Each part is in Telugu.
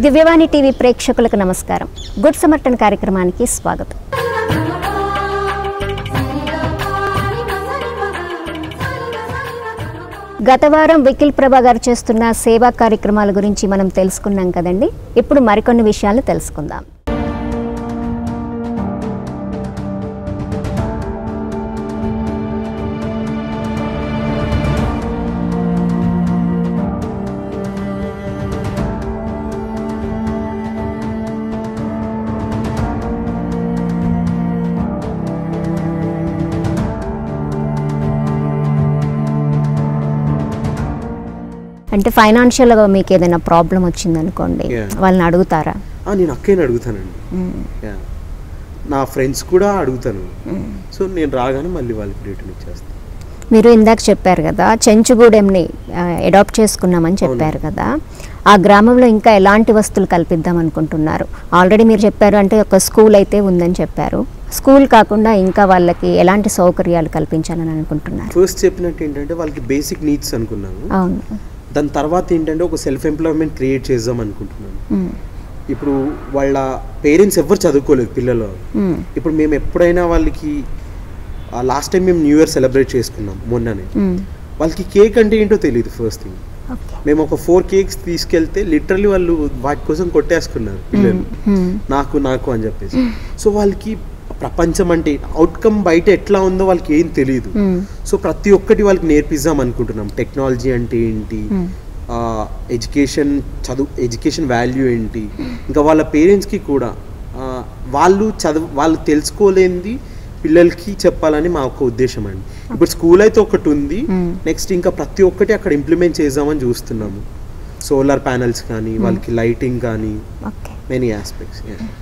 దివ్యవాణి టీవీ ప్రేక్షకులకు నమస్కారం గుడ్ సమర్టన్ కార్యక్రమానికి స్వాగతం గత వారం వికిల్ ప్రభా గారు చేస్తున్న సేవా కార్యక్రమాల గురించి మనం తెలుసుకున్నాం కదండి ఇప్పుడు మరికొన్ని విషయాలు తెలుసుకుందాం అంటే ఫైనాన్షియల్గా మీకు ఏదైనా ప్రాబ్లం వచ్చిందనుకోండి Yeah. వాళ్ళని అడుగుతారా ఆ, నేను అక్కయ్యని అడుగుతానండి యా. నా ఫ్రెండ్స్ కూడా అడుగుతాను సో నేను రాగానే మళ్ళీ వాళ్ళకి రిటర్న్ ఇచ్చేస్తాను మీరు ఇందాక చెప్పారు కదా చెంచుగూడెంని అడాప్ట్ చేసుకున్నామని చెప్పారు కదా ఆ గ్రామంలో ఇంకా ఎలాంటి వస్తువులు కల్పిద్దాం అనుకుంటున్నారు ఆల్రెడీ మీరు చెప్పారు అంటే ఒక స్కూల్ అయితే ఉందని చెప్పారు స్కూల్ కాకుండా ఇంకా వాళ్ళకి ఎలాంటి సౌకర్యాలు కల్పించాలని అనుకుంటున్నారు ఫస్ట్ చెప్పినట్టు ఏంటంటే వాళ్ళకి బేసిక్ నీడ్స్ అనుకున్నాను అవును దాని తర్వాత ఏంటంటే ఒక సెల్ఫ్ ఎంప్లాయ్మెంట్ క్రియేట్ చేద్దాం అనుకుంటున్నాను మ్మ్. ఇప్పుడు వాళ్ళ పేరెంట్స్ ఎవరు చదువుకోలేదు పిల్లలు మ్మ్. ఇప్పుడు మేము ఎప్పుడైనా వాళ్ళకి లాస్ట్ టైం మేము న్యూ ఇయర్ సెలబ్రేట్ చేసుకున్నాం మొన్ననే మ్మ్. వాళ్ళకి కేక్ అంటే ఏంటో తెలియదు ఫస్ట్ థింగ్ ఓకే మేము ఒక ఫోర్ కేక్స్ తీసుకెళ్తే లిటరల్లీ వాళ్ళు వాటి కోసం కొట్టేసుకున్నారు పిల్లలు మ్మ్. నాకు నాకు అని చెప్పేసి సో వాళ్ళకి ప్రపంచం అంటే అవుట్కమ్ బయట ఎట్లా ఉందో వాళ్ళకి ఏం తెలియదు మ్మ్. సో ప్రతి ఒక్కటి వాళ్ళకి నేర్పిద్దాం అనుకుంటున్నాం టెక్నాలజీ అంటే ఏంటి మ్మ్. ఎడ్యుకేషన్ చదువు ఎడ్యుకేషన్ వాల్యూ ఏంటి ఇంకా వాళ్ళ పేరెంట్స్కి కూడా ఆ, వాళ్ళు చదువు వాళ్ళు తెలుసుకోలేనిది పిల్లలకి చెప్పాలని మా ఒక ఉద్దేశం అండి ఇప్పుడు స్కూల్ అయితే ఒకటి ఉంది మ్మ్. నెక్స్ట్ ఇంకా ప్రతి ఒక్కటి అక్కడ ఇంప్లిమెంట్ చేద్దామని చూస్తున్నాము సోలార్ ప్యానల్స్ కానీ వాళ్ళకి లైటింగ్ కానీ okay many aspects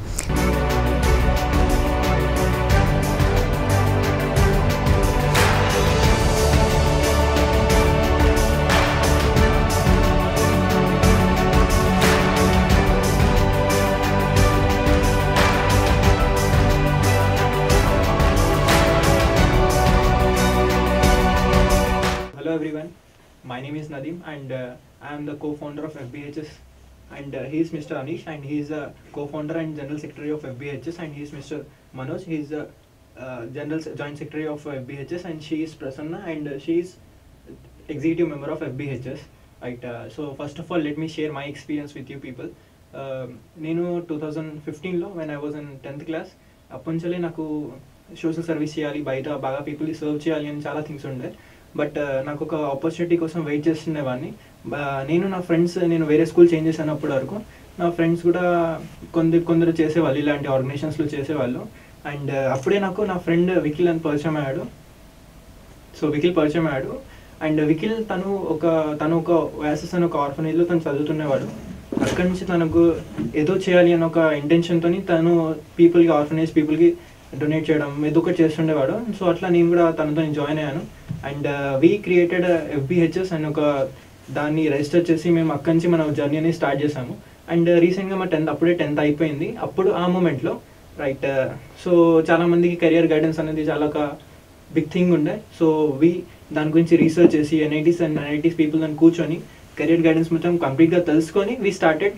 Hello everyone, my name is Nadim and uh, I am the co-founder of FBHS and uh, he is Mr. Anish and he is a co-founder and general secretary of FBHS and he is Mr. Manoj, he is the uh, general se- joint secretary of FBHS and she is Prasanna and uh, she is executive member of FBHS. Right, uh, so first of all let me share my experience with you people. Uh, నేను టూ థౌజండ్ ఫిఫ్టీన్లో when I was in tenth class అప్పటి నుంచే నాకు సోషల్ సర్వీస్ చేయాలి బయట బాగా పీపుల్ని సర్వ్ చేయాలి అని చాలా థింగ్స్ ఉండే బట్ నాకు ఒక ఆపర్చునిటీ కోసం వెయిట్ చేస్తుండేవాడిని బా- నేను నా ఫ్రెండ్స్ నేను వేరే స్కూల్ చేంజ్ చేశాను అప్పటి వరకు నా ఫ్రెండ్స్ కూడా కొందరు కొందరు చేసేవాళ్ళు ఇలాంటి ఆర్గనైజేషన్స్లో చేసేవాళ్ళు అండ్ అప్పుడే నాకు నా ఫ్రెండ్ వికిల్ అని పరిచయం అయ్యాడు సో వికిల్ పరిచయం అయ్యాడు అండ్ వికిల్ తను ఒక తను ఒక వ్యాసెస్ అని ఒక ఆర్ఫనేజ్లో తను చదువుతున్నవాడు అక్కడి నుంచి తనకు ఏదో చేయాలి అని ఒక ఇంటెన్షన్తో తను పీపుల్కి ఆర్ఫనేజ్ పీపుల్కి డొనేట్ చేయడం ఏదో ఒకటి చేస్తుండేవాడు సో అట్లా నేను కూడా తనతో జాయిన్ అయ్యాను అండ్ వీ క్రియేటెడ్ ఎఫ్బిహెచ్ఎస్ అని ఒక దాన్ని రిజిస్టర్ చేసి మేము అక్కడి నుంచి మన జర్నీ అనేది స్టార్ట్ చేసాము అండ్ రీసెంట్గా మా టెన్త్ అప్పుడే టెన్త్ అయిపోయింది అప్పుడు ఆ మూమెంట్లో రైట్ సో చాలా మందికి కెరియర్ గైడెన్స్ అనేది చాలా ఒక బిగ్ థింగ్ ఉండే సో వి దాని గురించి రీసెర్చ్ చేసి ఎన్ఐటీస్ అండ్ ఎన్ఐటీస్ పీపుల్ దాన్ని కూర్చొని కెరియర్ గైడెన్స్ మొత్తం కంప్లీట్గా తెలుసుకొని we started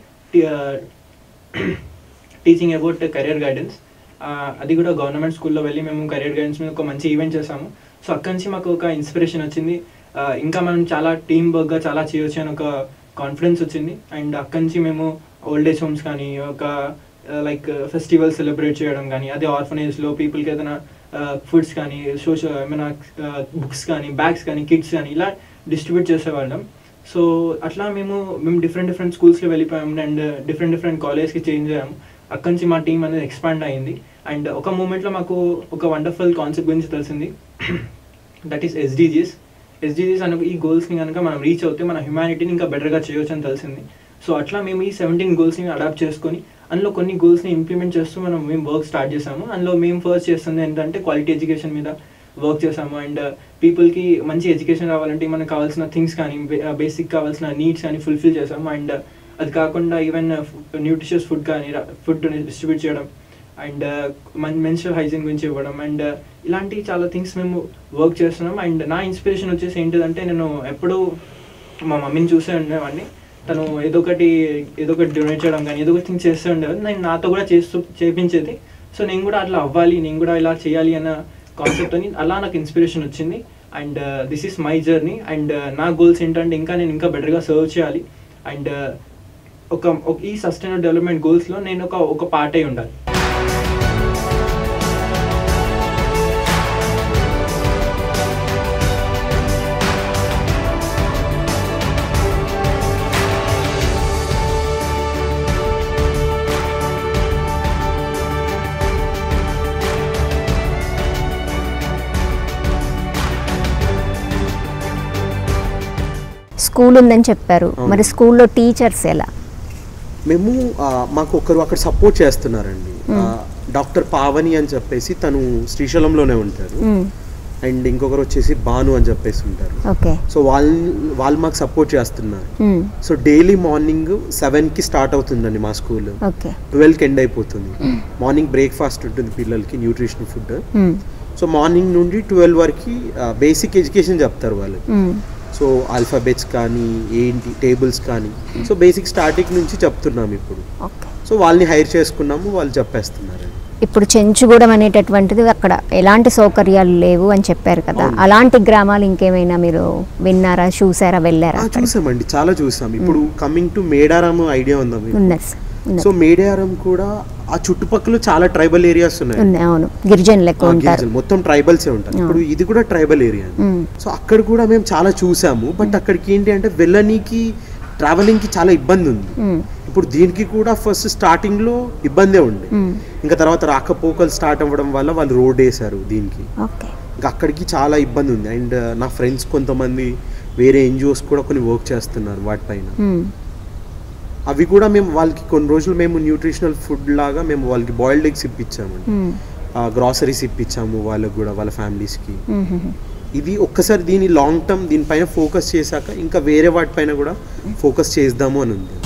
teaching about career guidance అది కూడా గవర్నమెంట్ స్కూల్లో వెళ్ళి మేము కెరియర్ గైడెన్స్ మీద ఒక మంచి ఈవెంట్ చేసాము సో అక్కడి నుంచి మాకు ఒక ఇన్స్పిరేషన్ వచ్చింది ఆ, ఇంకా మనం చాలా టీమ్ వర్క్గా చాలా చేయొచ్చు అని ఒక కాన్ఫిడెన్స్ వచ్చింది అండ్ అక్కడి నుంచి మేము ఓల్డ్ ఏజ్ హోమ్స్ కానీ ఒక లైక్ ఫెస్టివల్ సెలబ్రేట్ చేయడం కానీ అదే ఆర్ఫనేజ్లో పీపుల్కి ఏదైనా ఫుడ్స్ కానీ సోషల్ ఏమైనా బుక్స్ కానీ బ్యాగ్స్ కానీ కిట్స్ కానీ ఇలా డిస్ట్రిబ్యూట్ చేసేవాళ్ళం సో అట్లా మేము మేము డిఫరెంట్ డిఫరెంట్ స్కూల్స్కి వెళ్ళిపోయాం అండ్ డిఫరెంట్ డిఫరెంట్ కాలేజ్కి చేంజ్ అయ్యాము అక్కడి నుంచి మా టీం అనేది ఎక్స్పాండ్ అయింది అండ్ ఒక మూమెంట్లో మాకు ఒక వండర్ఫుల్ కాన్సెప్ట్ గురించి తెలిసింది దట్ ఈస్ ఎస్డీజీస్ ఎస్డీజీస్ అనే ఈ గోల్స్ని కనుక మనం రీచ్ అవుతే మన హ్యుమానిటీని ఇంకా బెటర్గా చేయొచ్చు అని తెలిసింది సో అట్లా మేము ఈ సెవెంటీన్ గోల్స్ని అడాప్ట్ చేసుకొని అందులో కొన్ని గోల్స్ని ఇంప్లిమెంట్ చేస్తూ మనం మేము వర్క్ స్టార్ట్ చేసాము అందులో మేము ఫస్ట్ చేస్తుంది ఏంటంటే క్వాలిటీ ఎడ్యుకేషన్ మీద వర్క్ చేసాము అండ్ పీపుల్కి మంచి ఎడ్యుకేషన్ రావాలంటే మనకు కావాల్సిన థింగ్స్ కానీ బేసిక్ కావాల్సిన నీడ్స్ కానీ ఫుల్ఫిల్ చేసాము అండ్ అది కాకుండా ఈవెన్ న్యూట్రిషియస్ ఫుడ్ కానీ ఫుడ్ డిస్ట్రిబ్యూట్ చేయడం అండ్ మెన్స్ట్రల్ హైజీన్ గురించి ఇవ్వడం అండ్ ఇలాంటి చాలా థింగ్స్ మేము వర్క్ చేస్తున్నాం అండ్ నా ఇన్స్పిరేషన్ వచ్చేసి ఏంటిదంటే నేను ఎప్పుడూ మా మమ్మీని చూసే ఉండేవాడిని తను ఏదో ఒకటి ఏదో ఒకటి డొనేట్ చేయడం కానీ ఏదో ఒకటి థింగ్ చేస్తూ ఉండేది నేను నాతో కూడా చేస్తూ చేపించేది సో నేను కూడా అట్లా అవ్వాలి నేను కూడా ఇలా చేయాలి అన్న కాన్సెప్ట్ అని అలా నాకు ఇన్స్పిరేషన్ వచ్చింది and this is my journey and నా గోల్స్ ఏంటంటే ఇంకా నేను ఇంకా బెటర్గా సర్వ్ చేయాలి అండ్ ఒక ఒక- ఈ సస్టైనబుల్ డెవలప్మెంట్ గోల్స్లో నేను ఒక ఒక పార్ట్ అయి ఉండాలి స్కూల్ ఉందని చెప్పారు అవును. మరి స్కూల్లో టీచర్స్ ఎలా మేము ఆ, మాకు ఒకరు అక్కడ సపోర్ట్ చేస్తున్నారండి ఆ, డాక్టర్ పావని అని చెప్పేసి తను శ్రీశైలంలోనే ఉంటారు మ్మ్. అండ్ ఇంకొకరు వచ్చేసి భాను అని చెప్పేసి ఉంటారు ఓకే సో వాళ్ళు వాళ్ళు మాకు సపోర్ట్ చేస్తున్నారు మ్మ్. సో డైలీ మార్నింగ్ సెవెన్కి స్టార్ట్ అవుతుందండి మా స్కూల్ ఓకే ట్వెల్వ్కి ఎండ్ అయిపోతుంది మార్నింగ్ బ్రేక్ఫాస్ట్ ఉంటుంది పిల్లలకి న్యూట్రిషన్ ఫుడ్ మ్మ్. సో మార్నింగ్ నుండి ట్వెల్వ్ వరకు బేసిక్ ఎడ్యుకేషన్ చెప్తారు వాళ్ళు మ్మ్. సో ఆల్ఫాబెట్స్ కానీ ఏంటి టేబుల్స్ కానీ సో బేసిక్ స్టార్టింగ్ నుంచి చెప్తున్నాం ఇప్పుడు ఓకే సో వాళ్ళని హైర్ చేసుకున్నాము వాళ్ళు చెప్పేస్తున్నారు ఇప్పుడు చెంచుగూడెం అనేటటువంటిది అక్కడ ఎలాంటి సౌకర్యాలు లేవు అని చెప్పారు కదా అవును. అలాంటి గ్రామాలు ఇంకేమైనా మీరు విన్నారా చూసారా వెళ్ళారా ఆ, అక్కడికి? చూసామండి చాలా చూసాం ఇప్పుడు కమింగ్ టు మేడారం ఐడియా ఉందా మీకు ఉన్నది సార్ ఉన్నది. సో మేడారం కూడా ఆ చుట్టుపక్కల చాలా ట్రైబల్ ఏరియాస్ ఉన్నాయి ఉంది అవును గిరిజనులు ఎక్కువ ఆ, ఉంటారు గిరిజనులు, మొత్తం ట్రైబల్సే ఉంటారు ఇప్పుడు ఇది కూడా ట్రైబల్ ఏరియా మ్మ్. సో అక్కడ కూడా మేము చాలా చూసాము బట్ అక్కడికి ఏంటి అంటే వెళ్ళనీకి ట్రావెలింగ్కి చాలా ఇబ్బంది ఉంది మ్మ్. ఇప్పుడు దీనికి కూడా ఫస్ట్ స్టార్టింగ్లో ఇబ్బందే ఉంది మ్మ్. ఇంకా తర్వాత రాకపోకలు స్టార్ట్ అవ్వడం వల్ల వాళ్ళు రోడ్ వేశారు దీనికి ఓకే ఇంకా అక్కడికి చాలా ఇబ్బంది ఉంది అండ్ నా ఫ్రెండ్స్ కొంతమంది వేరే ఎన్జిఓస్ కూడా కొన్ని వర్క్ చేస్తున్నారు వాటిపైన మ్మ్. అవి కూడా మేము వాళ్ళకి కొన్ని రోజులు మేము న్యూట్రిషనల్ ఫుడ్ లాగా మేము వాళ్ళకి బాయిల్డ్ ఎగ్స్ ఇప్పించామండి మ్మ్. గ్రాసరీస్ ఇప్పించాము వాళ్ళకి కూడా వాళ్ళ ఫ్యామిలీస్కి మ్మ్. మ్మ్. ఇది ఒక్కసారి దీని లాంగ్ టర్మ్ దీనిపైన ఫోకస్ చేశాక ఇంకా వేరే వాటిపైన కూడా ఫోకస్ చేద్దాము అని ఉంది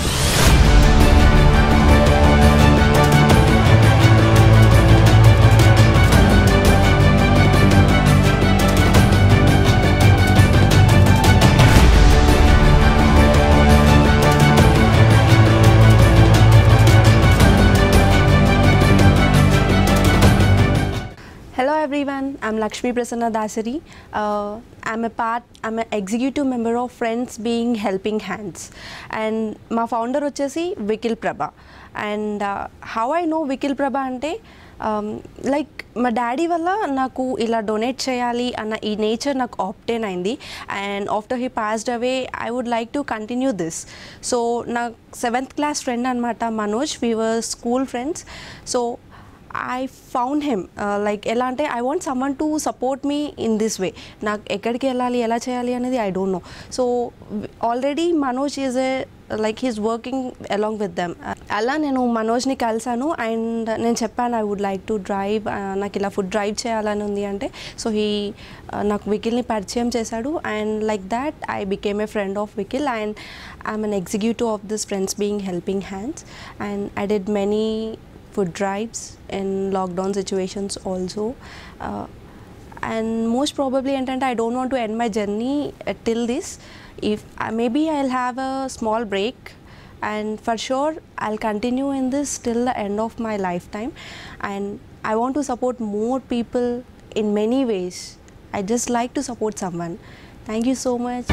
Hello everyone, I'm Lakshmi Prasanna Dasari. Uh, I'm a part, I'm an executive member of Friends Being Helping Hands. And మా ఫౌండర్ వచ్చేసి Vikil Prabha and how I know Vikil Prabha అంటే లైక్ మా డాడీ వల్ల నాకు ఇలా డొనేట్ చేయాలి అన్న ఈ నేచర్ నాకు ఆప్టైన్ అయింది and after he passed away I would like to continue this so నా సెవెంత్ క్లాస్ ఫ్రెండ్ అనమాట Manoj we were school friends so I found him like ఎలా అంటే I want someone to support me in this way నాకు ఎక్కడికి వెళ్ళాలి ఎలా చేయాలి అనేది I don't know so already Manoj is a like he's working along with them అలా నేను మనోజ్ని కలిసాను అండ్ నేను చెప్పాను I would like to drive నాకు ఇలా ఫుడ్ డ్రైవ్ చేయాలని ఉంది అంటే సో హీ నాకు వికిల్ని పరిచయం చేశాడు and like that I became a friend of Vikil and I'm an executive of this friends being helping hands and I did many food drives in lockdown situations also uh, and most probably ఏంటంటే I don't want to end my journey uh, till this if uh, maybe I'll have a small break and for sure I'll continue in this till the end of my lifetime and I want to support more people in many ways I just like to support someone thank you so much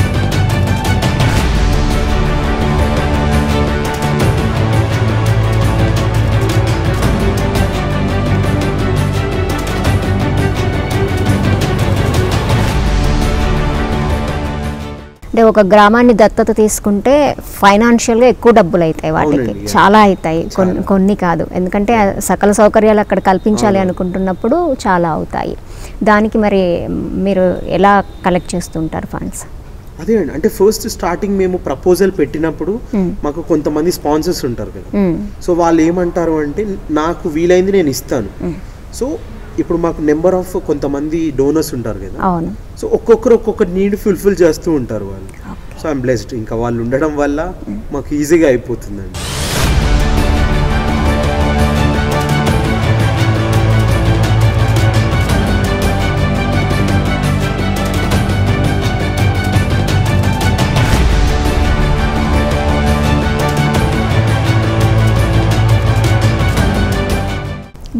అంటే ఒక గ్రామాన్ని దత్తత తీసుకుంటే ఫైనాన్షియల్గా ఎక్కువ డబ్బులు అవుతాయి వాటికి అవునండి, yeah. చాలా అవుతాయి కొన్ని చాలా. కొన్ని కాదు ఎందుకంటే ఆ సకల సౌకర్యాలు అక్కడ కల్పించాలి అవును. అనుకుంటున్నప్పుడు చాలా అవుతాయి దానికి మరి మీరు ఎలా కలెక్ట్ చేస్తుంటారు ఫండ్స్ అదే అండి అంటే ఫస్ట్ స్టార్టింగ్ మేము ప్రపోజల్ పెట్టినప్పుడు Hmm. మాకు కొంతమంది స్పాన్సర్స్ ఉంటారు కదా సో వాళ్ళు ఏమంటారు అంటే నాకు వీలైంది నేను ఇస్తాను సో ఇప్పుడు మాకు నెంబర్ ఆఫ్ కొంతమంది డోనర్స్ ఉంటారు కదా అవును సో ఒక్కొక్కరు ఒక్కొక్క నీడ్ ఫుల్ఫిల్ చేస్తూ ఉంటారు వాళ్ళు Okay. సో ఐమ్ బ్లెస్డ్ ఇంకా వాళ్ళు ఉండడం వల్ల మాకు ఈజీగా అయిపోతుందండి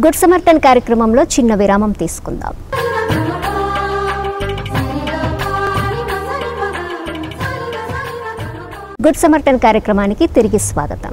గుడ్ సమర్థన్ కార్యక్రమంలో చిన్న విరామం తీసుకుందాం గుడ్ సమర్థన్ కార్యక్రమానికి తిరిగి స్వాగతం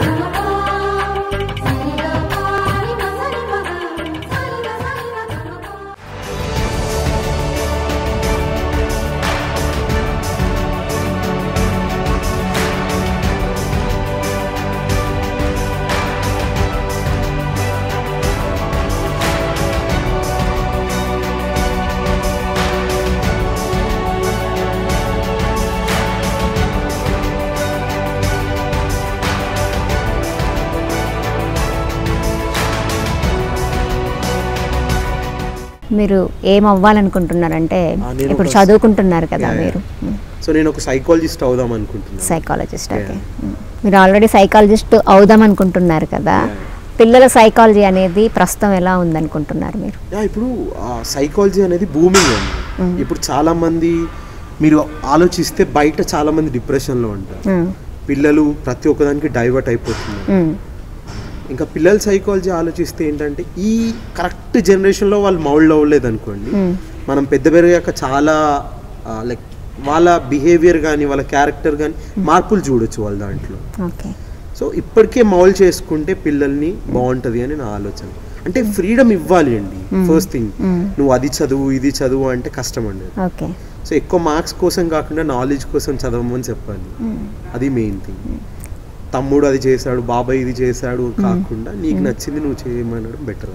మీరు ఏం అవ్వాలనుకుంటున్నారంటే ఆ, నేను ఇప్పుడు ఒక- చదువుకుంటున్నారు కదా Yeah, yeah. మీరు సో నేను ఒక సైకాలజిస్ట్ అవుదాం అనుకుంటున్నాను సైకాలజిస్ట్ ఓకే Yeah. మీరు ఆల్రెడీ సైకాలజిస్ట్ అవుదాం అనుకుంటున్నారు కదా Yeah. పిల్లల సైకాలజీ అనేది ప్రస్తుతం ఎలా ఉందనుకుంటున్నారు మీరు యా, ఇప్పుడు సైకాలజీ అనేది బూమింగ్ అండి ఇప్పుడు చాలా మంది మీరు ఆలోచిస్తే బయట చాలా మంది డిప్రెషన్లో ఉంటారు మ్మ్. పిల్లలు ప్రతి ఒక్కదానికి డైవర్ట్ అయిపోతున్నారు మ్మ్. ఇంకా పిల్లల సైకాలజీ ఆలోచిస్తే ఏంటంటే ఈ కరెక్ట్ జనరేషన్లో వాళ్ళు మౌల్డ్ అవ్వలేదు అనుకోండి మ్మ్. మనం పెద్ద పెరిగాక చాలా లైక్ వాళ్ళ బిహేవియర్ కానీ వాళ్ళ క్యారెక్టర్ కానీ మార్పులు చూడొచ్చు వాళ్ళ దాంట్లో ఓకే సో ఇప్పటికే మౌల్ చేసుకుంటే పిల్లల్ని బాగుంటుంది అని నా ఆలోచన అంటే ఫ్రీడమ్ ఇవ్వాలి అండి ఫస్ట్ థింగ్ మ్మ్. నువ్వు అది చదువు ఇది చదువు అంటే కష్టం అండి ఓకే సో ఎక్కువ మార్క్స్ కోసం కాకుండా నాలెడ్జ్ కోసం చదవమని చెప్పాలి మ్మ్. అది మెయిన్ థింగ్ తమ్ముడు అది చేశాడు బాబాయ్ ఇది చేశాడు కాకుండా నీకు నచ్చింది నువ్వు చేయమనడం better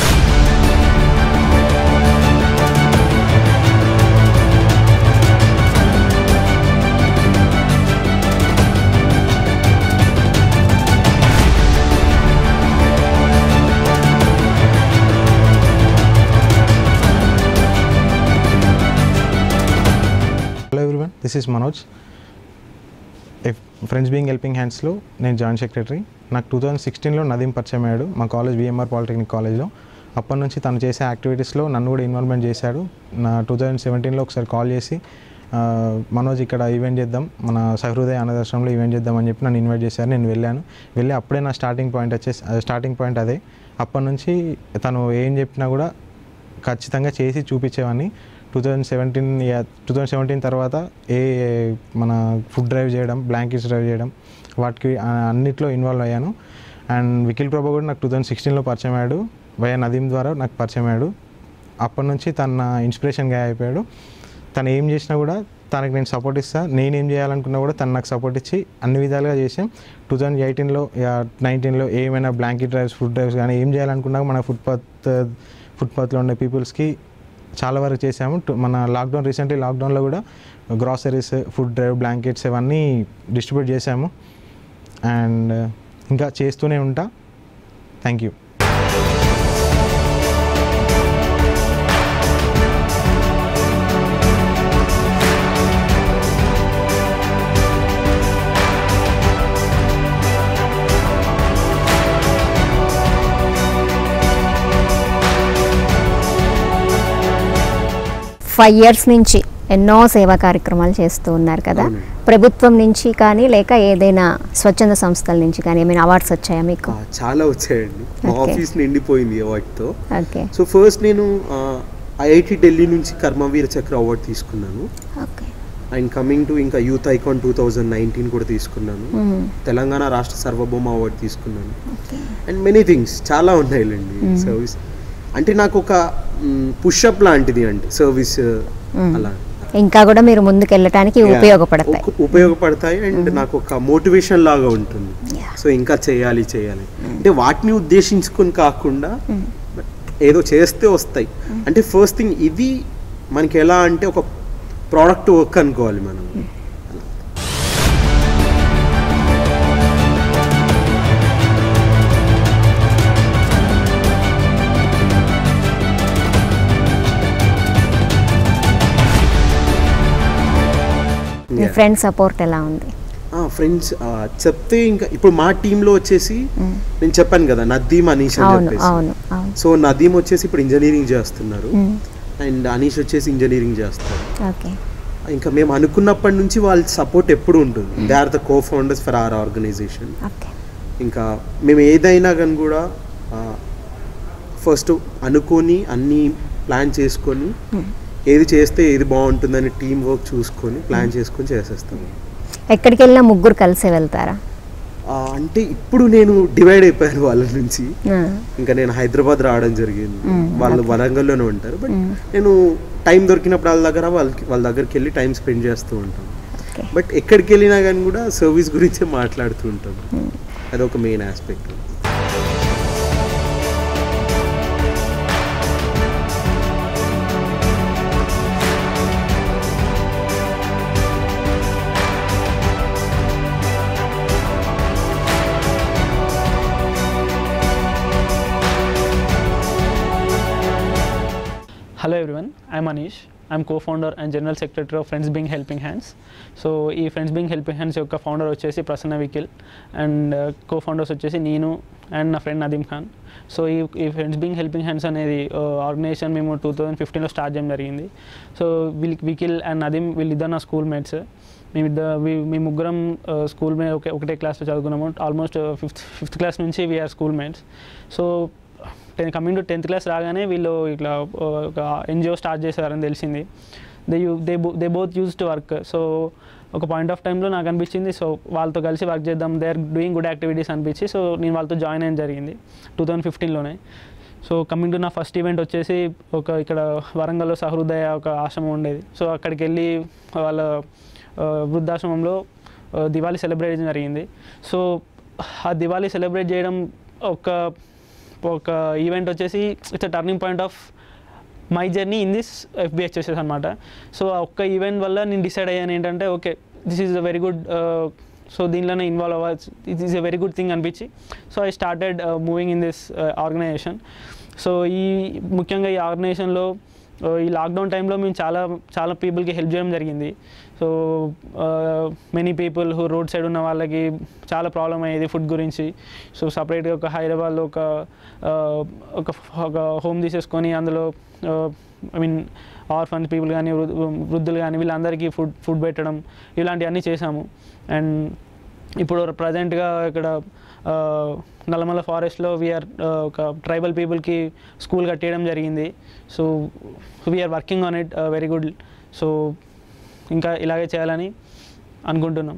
hello everyone this is Manoj of friends being helping హ్యాండ్స్లో నేను జాయింట్ సెక్రటరీ నాకు టూ థౌజండ్ సిక్స్టీన్లో నదీం పరిచయం అయ్యాడు మా కాలేజ్ విఎంఆర్ పాలిటెక్నిక్ కాలేజ్లో అప్పటి నుంచి తను చేసే యాక్టివిటీస్లో నన్ను కూడా ఇన్వాల్వ్మెంట్ చేశాడు నా టూ థౌజండ్ సెవెంటీన్లో ఒకసారి కాల్ చేసి ఆ, మనోజ్ ఇక్కడ ఈవెంట్ చేద్దాం మన సహృదయ అన్నదర్శనంలో ఈవెంట్ చేద్దాం అని చెప్పి నన్ను ఇన్వైట్ చేశారు నేను వెళ్ళాను వెళ్ళి అప్పుడే నా స్టార్టింగ్ పాయింట్ వచ్చేసి స్టార్టింగ్ పాయింట్ అదే అప్పటి నుంచి తను ఏం చెప్పినా కూడా ఖచ్చితంగా చేసి చూపించేవాడిని two thousand seventeen two thousand seventeen తర్వాత ఏ మన ఫుడ్ డ్రైవ్ చేయడం బ్లాంకెట్స్ డ్రైవ్ చేయడం వాటికి ఆ, అన్నిట్లో ఇన్వాల్వ్ అయ్యాను అండ్ వికిల్ ప్రభా కూడా నాకు టూ థౌజండ్ సిక్స్టీన్లో పరిచయం అయ్యాడు వయ నదీం ద్వారా నాకు పరిచయం అయ్యాడు అప్పటి నుంచి తన నా ఇన్స్పిరేషన్గా అయిపోయాడు తను ఏం చేసినా కూడా తనకి నేను సపోర్ట్ ఇస్తా నేనేం చేయాలనుకున్నా కూడా తను నాకు సపోర్ట్ ఇచ్చి అన్ని విధాలుగా చేసాం టూ థౌజండ్ ఎయిటీన్లో నైన్టీన్లో ఏమైనా బ్లాంకెట్ డ్రైవ్స్ ఫుడ్ డ్రైవ్స్ కానీ ఏం చేయాలనుకున్నా మన ఫుట్పాత్ ఫుట్పాత్లో ఉండే పీపుల్స్కి చాలా వరకు చేసాము టు- మన లాక్డౌన్ రీసెంట్లీ లాక్డౌన్లో కూడా గ్రాసరీస్ ఫుడ్ డ్రైవ్ బ్లాంకెట్స్ ఇవన్నీ డిస్ట్రిబ్యూట్ చేసాము అండ్ ఇంకా చేస్తూనే ఉంటా థ్యాంక్ యూ ఫైవ్ ఇయర్స్ నుంచి ఎన్నో సేవా కార్యక్రమాలు చేస్తూ ఉన్నారు కదా అవునండి. ప్రభుత్వం నుంచి కానీ లేక ఏదైనా స్వచ్ఛంద సంస్థల నుంచి కానీ ఏమైనా అవార్డ్స్ వచ్చాయా మీకు ఆ, చాలా వచ్చాయండి మా Okay. ఆఫీస్ నిండిపోయింది వాటితో ఓకే సో ఫస్ట్ నేను ఐఐటి ఢిల్లీ నుంచి కర్మవీర చక్ర అవార్డు తీసుకున్నాను ఓకే అండ్ కమింగ్ టు ఇంకా youth icon two thousand nineteen కూడా తీసుకున్నాను మ్మ్. తెలంగాణ రాష్ట్ర సార్వభౌమ అవార్డు తీసుకున్నాను ఓకే అండ్ మెనీ థింగ్స్ చాలా ఉన్నాయిలేండి సర్వీస్ అంటే నాకు ఒక పుషప్ లాంటిది అంటే సర్వీస్ మ్మ్. అలా ఇంకా కూడా మీరు ముందుకు వెళ్ళటానికి Yeah. ఉపయోగపడతాయి ఉ- ఉపయోగపడతాయి అండ్ నాకు ఒక మోటివేషన్ లాగా ఉంటుంది Yeah. సో ఇంకా చేయాలి చేయాలి అంటే వాటిని ఉద్దేశించుకొని కాకుండా ఏదో చేస్తే వస్తాయి అంటే ఫస్ట్ థింగ్ ఇది మనకి ఎలా అంటే ఒక ప్రోడక్ట్ వర్క్ అనుకోవాలి మనం మీ Yeah. ఫ్రెండ్ సపోర్ట్ ఎలా ఉంది ఫ్రెండ్స్ చెప్తే ఇంకా ఇప్పుడు మా టీంలో వచ్చేసి నేను చెప్పాను కదా నదీమ్ అనీష్ అని అవును చెప్పేసి అవును అవును సో నదీమ్ వచ్చేసి ఇప్పుడు ఇంజనీరింగ్ చేస్తున్నారు మ్మ్. అండ్ అనీష్ వచ్చేసి ఇంజనీరింగ్ చేస్తారు ఓకే ఇంకా మేము అనుకున్నప్పటి నుంచి వాళ్ళ సపోర్ట్ ఎప్పుడు ఉంటుంది they are the co founders for our organization okay ఇంకా మేము ఏదైనా కానీ కూడా ఆ, ఫస్ట్ అనుకొని అన్నీ ప్లాన్ చేసుకొని ఏది చేస్తే ఏది బాగుంటుందని టీం వర్క్ చూసుకొని ప్లాన్ చేసుకొని చేసేస్తాము ఎక్కడికి వెళ్ళినా ముగ్గురు కలిసే వెళ్తారా ఆ, అంటే ఇప్పుడు నేను డివైడ్ అయిపోయాను వాళ్ళ నుంచి ఆ, ఇంకా నేను హైదరాబాద్ రావడం జరిగింది మ్మ్. వాళ్ళు వరంగల్లోనే ఉంటారు బట్ నేను టైం దొరికినప్పుడు వాళ్ళ దగ్గర వాళ్ళకి వాళ్ళ దగ్గరికి వెళ్ళి టైం స్పెండ్ చేస్తూ ఉంటాను ఓకే బట్ ఎక్కడికి వెళ్ళినా కానీ కూడా సర్వీస్ గురించే మాట్లాడుతూ ఉంటాం అదొక main aspect hello everyone I'm Manish I'm co founder and general secretary of friends being helping hands so ఈ ఫ్రెండ్స్ బింగ్ హెల్పింగ్ హ్యాండ్స్ యొక్క ఫౌండర్ వచ్చేసి Prasanna Vikil and co founders వచ్చేసి నేను అండ్ నా ఫ్రెండ్ నదీమ్ ఖాన్ సో ఈ ఈ ఫ్రెండ్స్ బింగ్ హెల్పింగ్ హ్యాండ్స్ అనేది ఆర్గనైజేషన్ మేము టూ థౌజండ్ ఫిఫ్టీన్లో స్టార్ట్ చేయడం జరిగింది సో వీల్ వికిల్ అండ్ నదీమ్ వీళ్ళిద్దరు నా స్కూల్ మేట్స్ మేమిద్దరు మీ ముగ్గురం స్కూల్ మే ఒకే ఒకటే క్లాస్లో చదువుకున్నాము ఆల్మోస్ట్ ఫిఫ్త్ ఫిఫ్త్ క్లాస్ నుంచి we're schoolmates so ten coming to tenth class రాగానే వీళ్ళు ఇట్లా ఆ, ఒక ఎన్జిఓ స్టార్ట్ చేశారని తెలిసింది they you they they both use to work so ఒక పాయింట్ ఆఫ్ టైంలో నాకు అనిపించింది సో వాళ్ళతో కలిసి వర్క్ చేద్దాం they are doing good activities అనిపించి సో నేను వాళ్ళతో జాయిన్ అయ్యడం జరిగింది టూ థౌజండ్ ఫిఫ్టీన్లోనే సో కమింగ్ టు నా ఫస్ట్ ఈవెంట్ వచ్చేసి ఒక ఇక్కడ వరంగల్లో సహృదయ ఒక ఆశ్రమం ఉండేది సో అక్కడికి వెళ్ళి వాళ్ళ ఆ, వృద్ధాశ్రమంలో ఆ, దివాళీ సెలబ్రేట్ చేయడం జరిగింది సో ఆ దివాళీ సెలబ్రేట్ చేయడం ఒక ఒక ఈవెంట్ వచ్చేసి it's turning point of my journey in this FBHSS అనమాట సో ఆ ఒక్క ఈవెంట్ వల్ల నేను డిసైడ్ అయ్యాను ఏంటంటే okay this is a very good so దీనిలోనే ఇన్వాల్వ్ అవ్వచ్చు it is a very good thing అనిపించి so I started moving in this organization so ఈ ముఖ్యంగా ఈ ఆర్గనైజేషన్లో ఈ లాక్డౌన్ టైంలో మేము చాలా చాలా పీపుల్కి హెల్ప్ చేయడం జరిగింది so many people who road side ఉన్న వాళ్ళకి చాలా ప్రాబ్లం అయ్యేది ఫుడ్ గురించి సో సపరేట్గా ఒక హైదరాబాద్లో ఒక ఆ, ఒక ఒక హోమ్ తీసేసుకొని అందులో ఐ మీన్ ఆర్ఫన్స్ పీపుల్ కానీ వృ- వృద్ధులు కానీ వీళ్ళందరికీ ఫుడ్ ఫుడ్ పెట్టడం ఇలాంటివన్నీ చేశాము అండ్ ఇప్పుడు ప్రజెంట్గా ఇక్కడ ఆ, నల్లమల ఫారెస్ట్లో వీఆర్ ఒక ట్రైబల్ పీపుల్కి స్కూల్ కట్టేయడం జరిగింది so we're working on it very good so ఇంకా ఇలాగే చేయాలని అనుకుంటున్నాం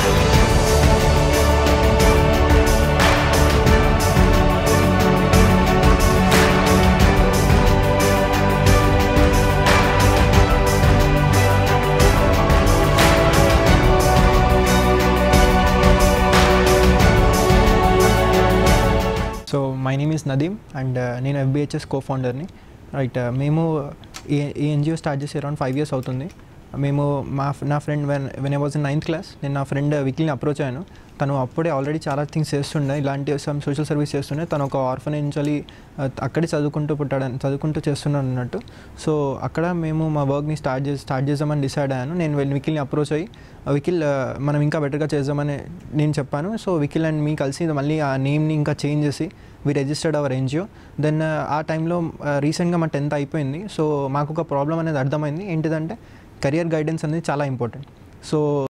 so my name is Nadeem and నేను ఎఫ్బిహెచ్ఎస్ కో ఫౌండర్ని రైట్ మేము ఈ ఈ ఎన్జిఓ స్టార్ట్ చేసి అరౌండ్ ఫైవ్ ఇయర్స్ అవుతుంది మేము మా నా friend when when I was in ninth class నేను నా ఫ్రెండ్ వికిల్ని అప్రోచ్ అయ్యాను తను అప్పుడే ఆల్రెడీ చాలా థింగ్స్ చేస్తుండే ఇలాంటి సమ్ సోషల్ సర్వీస్ చేస్తుండే తను ఒక ఆర్ఫనేజ్ నుంచి అక్కడే చదువుకుంటూ పుట్టాడని చదువుకుంటూ చేస్తున్నాను అన్నట్టు సో అక్కడ మేము మా వర్క్ని స్టార్ట్ చేసి స్టార్ట్ చేద్దామని డిసైడ్ అయ్యాను నేను వెళ్ళి వికిల్ని అప్రోచ్ అయ్యి ఆ వికిల్ ఆ, మనం ఇంకా బెటర్గా చేద్దామని నేను చెప్పాను సో వికిల్ అండ్ మీ కలిసి మళ్ళీ ఆ నేమ్ని ఇంకా చేంజ్ చేసి we registered our NGO then ఆ టైంలో రీసెంట్గా మా టెన్త్ అయిపోయింది సో మాకు ఒక ప్రాబ్లం అనేది అర్థమైంది ఏంటిదంటే కెరియర్ గైడెన్స్ అనేది చాలా ఇంపార్టెంట్ సో